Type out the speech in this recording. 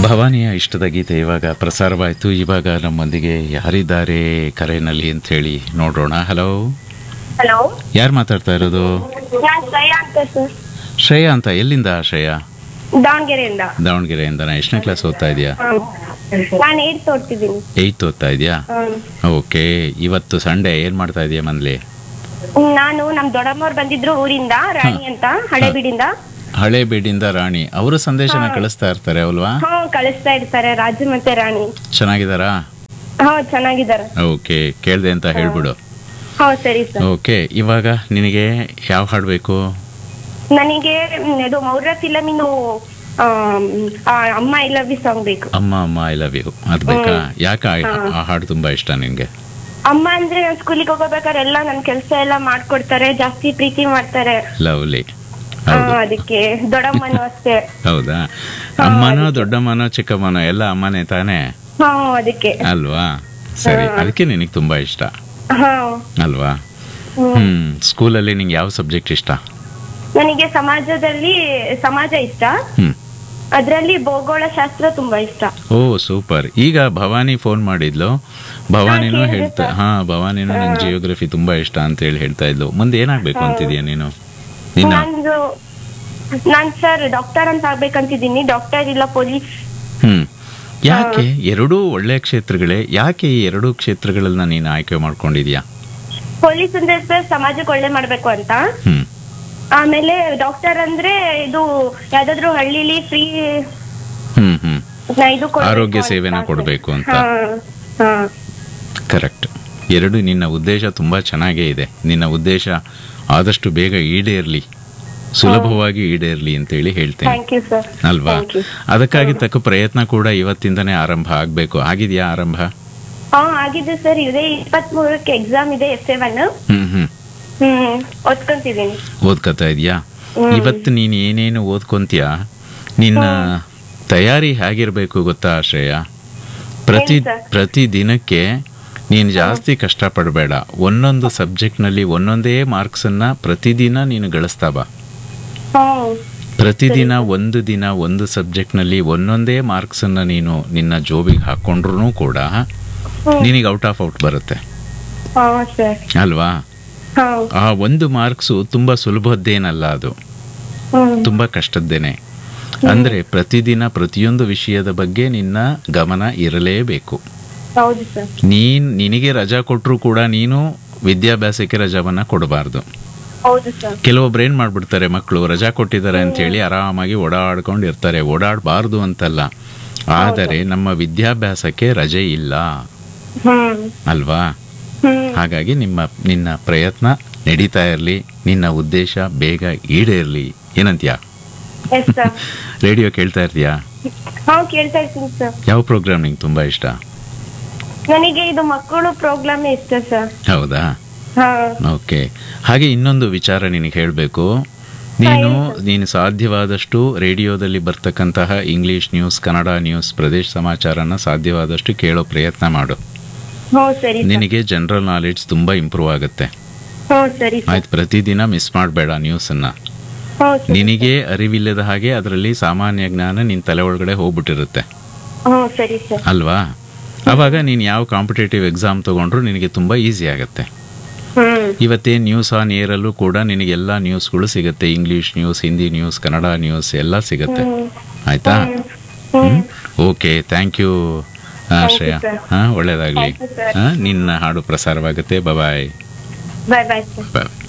ಭವಾನಿಯ ಇಷ್ಟದ ಗೀತೆ ಇವಾಗ ಪ್ರಸಾರವಾಯಿತು ಇವಾಗ ನಮ್ಮೊಂದಿಗೆ ಯಾರಿದ್ದಾರೆ ಕರೆನಲ್ಲಿ ಅಂತ ಹೇಳಿ ನೋಡೋಣ ಹಲೋ ಹಲೋ ಯಾರು ಮಾತಾಡ್ತಾ ಇರೋದು ನಾನ್ ಶ್ರೇಯಾ ಅಂತ ಸರ್ ಶ್ರೇಯಾ ಅಂತ ಎಲ್ಲಿಂದ ಶ್ರೇಯಾ ದಾವಣಗೆರೆಯಿಂದ ದಾವಣಗೆರೆಯಿಂದ ಎಷ್ಟನೇ ಕ್ಲಾಸ್ ಓದ್ತಾ ಇದೆಯಾ ನಾನು ಏಟ್ ಓದ್ತಿದ್ದೀನಿ ಏಯ್ತ್ ಓದ್ತಾ ಇದೆಯಾ ಓಕೆ ಇವತ್ತು ಸಂಡೇ ಏನು ಮಾಡ್ತಾ ಇದೆಯಾ ಮನೇಲಿ ನಾನು ನಮ್ ದೊಡ್ಡಮ್ಮವ್ರು ಬಂದಿದ್ರು ಊರಿಂದ ರಾಣಿ ಅಂತ ಹಳೆಬೀಡಿಂದ ಹಳೆ ಬೀಡಿಂದ ರಾಣಿ ಅವರು ಸಂದೇಶನ ಕಳಿಸ್ತಾ ಇರ್ತಾರೆ ಅಲ್ವಾ ಹಾ ಕಳಿಸ್ತಾ ಇರ್ತಾರೆ ರಾಜು ಮತ್ತೆ ರಾಣಿ ಚೆನ್ನಾಗಿದ್ದಾರಾ ಹಾ ಚೆನ್ನಾಗಿದ್ದಾರೆ ಓಕೆ ಕೇಳಿದೆ ಅಂತ ಹೇಳ್ಬಿಡು ಹಾ ಸರಿ ಸರ್ ಓಕೆ ಇವಾಗ ನಿನಗೆ ಯಾವ ಹಾಡು ಬೇಕು ನನಗೆ ಮ್, ಇದು ಮೌರ್ಯ ಫಿಲಮಿನು ಅಮ್ಮ ಐ ಲವ್ ಯು ಸಾಂಗ್ ಬೇಕು ಅಮ್ಮ ಅಮ್ಮ ಐ ಲವ್ ಯು ಅದು ಬೇಕಾ ಯಾಕೆ ಆ- ಆ ಹಾಡು ತುಂಬಾ ಇಷ್ಟ ನಿನಗೆ ಅಮ್ಮ ಅಂದ್ರೆ ನಾನು ಸ್ಕೂಲಿಗೆ ಹೋಗೋಬೇಕಾದ್ರೆ ಎಲ್ಲ ನನ್ ಕೆಲಸ ಎಲ್ಲ ಮಾಡ್ಕೊಡ್ತಾರೆ ಜಾಸ್ತಿ ಪ್ರೀತಿ ಮಾಡ್ತಾರೆ ಲವ್ಲಿ ಹಾ, ಹೌದು ಅದಕ್ಕೆ ದೊಡ್ಡಮ್ಮನು ಅಷ್ಟೇ ಹೌದಾ ಅಮ್ಮನೋ ದೊಡ್ಡಮ್ಮನೋ ಚಿಕ್ಕಮ್ಮನೋ ಎಲ್ಲ ಅಮ್ಮನೇ ತಾನೇ ಹಾ ಅದಕ್ಕೆ ಅಲ್ವಾ ಸರಿ ಅದಕ್ಕೆ ನಿನಗೆ ತುಂಬಾ ಇಷ್ಟ ಹಾ ಅಲ್ವಾ ಹ್ಮ್. ಹ್ಮ್ ಸ್ಕೂಲಲ್ಲಿ ನಿಂಗೆ ಯಾವ ಸಬ್ಜೆಕ್ಟ್ ಇಷ್ಟ ನನಗೆ ಸಮಾಜದಲ್ಲಿ ಸಮಾಜ ಇಷ್ಟ ಹ್ಮ್ ಅದ್ರಲ್ಲಿ ಭೂಗೋಳ ಶಾಸ್ತ್ರ ತುಂಬಾ ಇಷ್ಟ ಓ ಸೂಪರ್ ಈಗ ಭವಾನಿ ಫೋನ್ ಮಾಡಿದ್ಲು ಭವಾನಿನೂ ಕೇಳಿದೆ ಹೇಳ್ತಾ ಹಾ ಭವಾನಿನೂ ನಂಗೆ ಜಿಯೋಗ್ರಫಿ ತುಂಬಾ ಇಷ್ಟ ಅಂತ ಹೇಳಿ ಹೇಳ್ತಾ ಇದ್ಲು ಮುಂದೆ ಏನಾಗ್ಬೇಕು ಅಂತಿದ್ಯಾ ನೀನು ನಿನ್ನ ನಂದು ನಾನ್ ಸರ್ ಡಾಕ್ಟರ್ ಅಂತ ಆಗ್ಬೇಕಂತಿದ್ದೀನಿ ಡಾಕ್ಟರ್ ಇಲ್ಲ ಪೊಲೀಸ್ ಹ್ಮ್ ಯಾಕೆ ಎರಡೂ ಒಳ್ಳೆಯ ಕ್ಷೇತ್ರಗಳೇ ಯಾಕೆ ಈ ಎರಡೂ ಕ್ಷೇತ್ರಗಳನ್ನ ನೀನು ಆಯ್ಕೆ ಮಾಡ್ಕೊಂಡಿದ್ಯಾ ಪೊಲೀಸ್ ಅಂದ್ರೆ ಸರ್ ಸಮಾಜಕ್ಕೆ ಒಳ್ಳೆ ಮಾಡ್ಬೇಕು ಅಂತ ಹ್ಮ್ ಆಮೇಲೆ ಡಾಕ್ಟರ್ ಅಂದ್ರೆ ಇದು ಯಾವ್ದಾದ್ರು ಹಳ್ಳಿಲಿ ಫ್ರೀ ಹ್ಮ್ ಹ್ಮ್ ಇದು ಕೊಡ್ಬೇಕು ಆರೋಗ್ಯ ಅಂತ ಸೇವೆನ ಆಸೆ. ಕೊಡ್ಬೇಕು ಅಂತ. ಹಾ, ಹಾ. ಕರೆಕ್ಟ್ ಎರಡು ನಿನ್ನ ಉದ್ದೇಶ ತುಂಬಾ ಚೆನ್ನಾಗೇ ಇದೆ ನಿನ್ನ ಉದ್ದೇಶ ಆದಷ್ಟು ಬೇಗ ಈಡೇರ್ಲಿ ಸುಲಭವಾಗಿ ಈಡೇರ್ಲಿ ಅಂತೇಳಿ ಹೇಳ್ತೇನೆ ಥ್ಯಾಂಕ್ ಯು ಸರ್ ಅಲ್ವಾ ಥ್ಯಾಂಕ್ ಯು ಅದಕ್ಕಾಗಿ ತಕ್ಕ ಪ್ರಯತ್ನ ಕೂಡ ಇವತ್ತಿಂದನೇ ಆರಂಭ ಆಗ್ಬೇಕು ಆಗಿದೆಯಾ ಆರಂಭ ಹಾ ಆಗಿದೆ ಸರ್ ಇದೇ ಇಪ್ಪತ್ತ್ ಮೂರಕ್ಕೆ ಎಕ್ಸಾಮ್ ಇದೆ ಎಫ್ ಸೆವೆನ್ ಹ್ಮ್ ಹ್ಮ್ ಹ್ಮ್ ಓದ್ಕೊಂತಿದ್ದೀನಿ ಓದ್ಕೊತಾ ಇದೆಯಾ ಇವತ್ತು ನೀನು ಏನೇನು ಓದ್ಕೊಂತೀಯ ನಿನ್ನ ತಯಾರಿ ಹೇಗಿರ್ಬೇಕು ಗೊತ್ತಾ ಆಶ್ರಯ ಪ್ರತಿ ಹೇಳಿ ಸರ್. ಪ್ರತಿ ದಿನಕ್ಕೆ ನೀನು ಜಾಸ್ತಿ ಕಷ್ಟಪಡಬೇಡ ಒಂದೊಂದು ಸಬ್ಜೆಕ್ಟ್ನಲ್ಲಿ ಒಂದೊಂದೇ ಮಾರ್ಕ್ಸನ್ನು ಪ್ರತಿದಿನ ನೀನು ಗಳಿಸ್ತಾ ಬಾ ಹ್ಮ್ ಪ್ರತಿದಿನ ಒಂದು ದಿನ ಒಂದು ಸಬ್ಜೆಕ್ಟ್ನಲ್ಲಿ ಒಂದೊಂದೇ ಮಾರ್ಕ್ಸನ್ನು ನೀನು ನಿನ್ನ ಜೋಬಿಗೆ ಹಾಕ್ಕೊಂಡ್ರೂ ಕೂಡ ನಿನಗೆ ಔಟ್ ಆಫ್ ಔಟ್ ಬರುತ್ತೆ ಹಾ ಸರ್ ಅಲ್ವಾ ಹಾ ಆ ಒಂದು ಮಾರ್ಕ್ಸು ತುಂಬ ಸುಲಭದ್ದೇನಲ್ಲ ಅದು ಹ್ಮ್ ತುಂಬ ಕಷ್ಟದ್ದೇನೆ ಅಂದರೆ ಪ್ರತಿದಿನ ಪ್ರತಿಯೊಂದು ವಿಷಯದ ಬಗ್ಗೆ ನಿನ್ನ ಗಮನ ಇರಲೇಬೇಕು ಹೌದು ಸರ್ ನೀನ್ ನಿನಗೆ ರಜಾ ಕೊಟ್ಟರು ಕೂಡ ನೀನು ವಿದ್ಯಾಭ್ಯಾಸಕ್ಕೆ ರಜಾವನ್ನ ಕೊಡಬಾರ್ದು ಹೌದು ಸರ್ ಕೆಲವೊಬ್ರು ಏನ್ ಮಾಡ್ಬಿಡ್ತಾರೆ ಮಕ್ಕಳು ರಜಾ ಕೊಟ್ಟಿದ್ದಾರೆ ಅಂತ ಹೇಳಿ ಆರಾಮಾಗಿ ಓಡಾಡ್ಕೊಂಡು ಇರ್ತಾರೆ ಓಡಾಡಬಾರ್ದು ಅಂತಲ್ಲ ಆದರೆ ನಮ್ಮ ವಿದ್ಯಾಭ್ಯಾಸಕ್ಕೆ ರಜೆ ಇಲ್ಲ ಹ್ಮ್ ಅಲ್ವಾ ಹ್ಮ್ ಹಾಗಾಗಿ ನಿಮ್ಮ ನಿನ್ನ ಪ್ರಯತ್ನ ನಡೀತಾ ಇರಲಿ ನಿನ್ನ ಉದ್ದೇಶ ಬೇಗ ಈಡೇರಲಿ ಏನಂತ್ಯಾ ಎಸ್ ಸರ್ ರೇಡಿಯೋ ಕೇಳ್ತಾ ಇರ್ತೀಯಾ ಹಾ ಕೇಳ್ತಾ ಇರ್ತೀನಿ ಸರ್ ಯಾವ ಪ್ರೋಗ್ರಾಮ್ ನಿಂಗೆ ತುಂಬಾ ಇಷ್ಟ ನನಗೆ ಇದು ಮಕ್ಕಳು ಪ್ರೋಗ್ರಾಮ್ ಇಷ್ಟ ಸರ್ ಹೌದಾ ಹಾ ಓಕೆ ಹಾಗೆ ಇನ್ನೊಂದು ವಿಚಾರ ನಿನಗೆ ಹೇಳಬೇಕು ನೀನು ನೀನು ಸಾಧ್ಯವಾದಷ್ಟು ರೇಡಿಯೋದಲ್ಲಿ ಬರ್ತಕ್ಕಂತಹ ಇಂಗ್ಲಿಷ್ ನ್ಯೂಸ್ ಕನ್ನಡ ನ್ಯೂಸ್ ಪ್ರದೇಶ ಸಮಾಚಾರನ ಸಾಧ್ಯವಾದಷ್ಟು ಕೇಳೋ ಪ್ರಯತ್ನ ಮಾಡು ಹ್ಞೂ ಸರಿ ಸರ್ ನಿನಗೆ ಜನರಲ್ ನಾಲೆಡ್ಜ್ ತುಂಬಾ ಇಂಪ್ರೂವ್ ಆಗುತ್ತೆ ಹ್ಞೂ ಸರಿ ಸರ್ ಆಯ್ತು ಪ್ರತಿದಿನ ಮಿಸ್ ಮಾಡಬೇಡ ನ್ಯೂಸನ್ನ ಹ್ಞೂ ಸರಿ ನಿನಗೆ ಅರಿವಿಲ್ಲದ ಹಾಗೆ ಅದರಲ್ಲಿ ಸಾಮಾನ್ಯ ಜ್ಞಾನ ನಿನ್ನ ತಲೆ ಒಳಗಡೆ ಹೋಗ್ಬಿಟ್ಟಿರುತ್ತೆ ಹ್ಞೂ ಸರಿ ಸರ್ ಅಲ್ವಾ ಅವಾಗ ನೀನು ಯಾವ ಕಾಂಪಿಟೇಟಿವ್ ಎಕ್ಸಾಮ್ ತಗೊಂಡ್ರು ನಿನಗೆ ತುಂಬಾ ಈಸಿ ಆಗುತ್ತೆ ಹ್ಮ್ ಇವತ್ತೇನು ನ್ಯೂಸ್ ಆನ್ ಏರಲ್ಲೂ ಕೂಡ ನಿನಗೆಲ್ಲ ನ್ಯೂಸ್ಗಳು ಸಿಗುತ್ತೆ English news Hindi news Kannada news ಎಲ್ಲ ಸಿಗುತ್ತೆ ಆಯ್ತಾ ಹ್ಮ್ okay thank you Shreya sir. ಹಾಂ ಒಳ್ಳೇದಾಗಲಿ Thank you, sir. ಹಾಂ ನಿನ್ನ ಹಾಡು ಪ್ರಸಾರವಾಗುತ್ತೆ ಬಾಯ್ ಬಾಯ್ ಬಾಯ್ ಸರ್ ಬಾಯ್